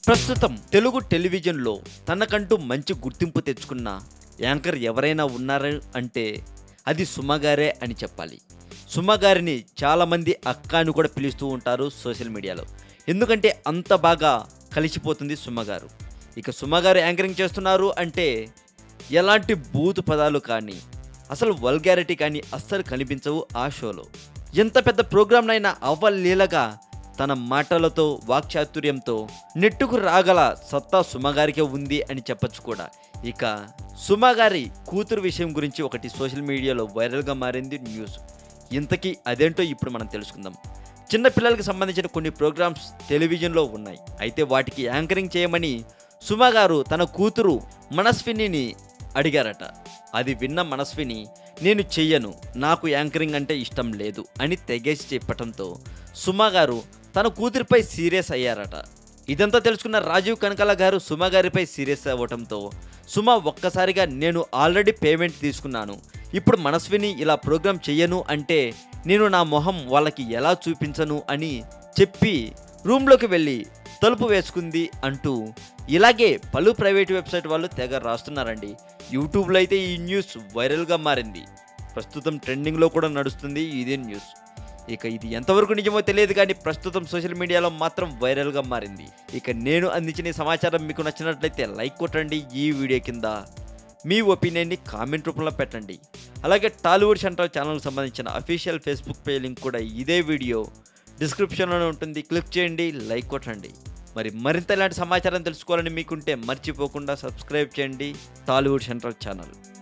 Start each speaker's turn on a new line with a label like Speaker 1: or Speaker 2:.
Speaker 1: ప్రస్తుతం తెలుగు టెలివిజన్లో తనకంటూ మంచి గుర్తింపు తెచ్చుకున్న యాంకర్ ఎవరైనా ఉన్నారు అంటే అది సుమగారే అని చెప్పాలి సుమగారిని చాలామంది అక్క అని కూడా పిలుస్తూ ఉంటారు సోషల్ మీడియాలో ఎందుకంటే అంత బాగా కలిసిపోతుంది సుమగారు ఇక సుమగారు యాంకరింగ్ చేస్తున్నారు అంటే ఎలాంటి బూతు పదాలు కానీ అసలు వల్గారిటీ కానీ అస్సలు కనిపించవు ఆ షోలో ఎంత పెద్ద ప్రోగ్రామ్నైనా అవ్వలీలగా తన మాటలతో వాక్చాతుర్యంతో నెట్టుకు రాగల సత్తా సుమగారికే ఉంది అని చెప్పొచ్చు కూడా ఇక సుమగారి కూతురు విషయం గురించి ఒకటి సోషల్ మీడియాలో వైరల్గా మారింది న్యూస్ ఇంతకీ అదేంటో ఇప్పుడు మనం తెలుసుకుందాం చిన్న పిల్లలకు సంబంధించిన కొన్ని ప్రోగ్రామ్స్ టెలివిజన్లో ఉన్నాయి అయితే వాటికి యాంకరింగ్ చేయమని సుమ గారు తన కూతురు మనస్వినిని అడిగారట అది విన్న మనస్విని నేను చెయ్యను నాకు యాంకరింగ్ అంటే ఇష్టం లేదు అని తెగేసి చెప్పటంతో సుమ గారు తన కూతురిపై సీరియస్ అయ్యారట ఇదంతా తెలుసుకున్న రాజీవ్ కనకాల గారు సుమ గారిపై సీరియస్ అవ్వటంతో సుమ ఒక్కసారిగా నేను ఆల్రెడీ పేమెంట్ తీసుకున్నాను ఇప్పుడు మనస్విని ఇలా ప్రోగ్రామ్ చెయ్యను అంటే నేను నా మొహం వాళ్ళకి ఎలా చూపించను అని చెప్పి రూమ్లోకి వెళ్ళి తలుపు వేసుకుంది అంటూ ఇలాగే పలు ప్రైవేట్ వెబ్సైట్ వాళ్ళు తెగ రాస్తున్నారండి యూట్యూబ్లో అయితే ఈ న్యూస్ వైరల్గా మారింది ప్రస్తుతం ట్రెండింగ్లో కూడా నడుస్తుంది ఇదే న్యూస్ ఇక ఇది ఎంతవరకు నిజమో తెలియదు కానీ ప్రస్తుతం సోషల్ మీడియాలో మాత్రం వైరల్గా మారింది ఇక నేను అందించిన ఈ సమాచారం మీకు నచ్చినట్లయితే లైక్ కొట్టండి ఈ వీడియో కింద మీ ఒపీనియన్ని కామెంట్ రూపంలో పెట్టండి అలాగే టాలీవుడ్ సెంట్రల్ ఛానల్కి సంబంధించిన అఫీషియల్ ఫేస్బుక్ పేజ్ లింక్ కూడా ఇదే వీడియో డిస్క్రిప్షన్లోనే ఉంటుంది క్లిక్ చేయండి లైక్ కొట్టండి మరి మరింత ఇలాంటి సమాచారం తెలుసుకోవాలని మీకుంటే మర్చిపోకుండా సబ్స్క్రైబ్ చేయండి టాలీవుడ్ సెంట్రల్ ఛానల్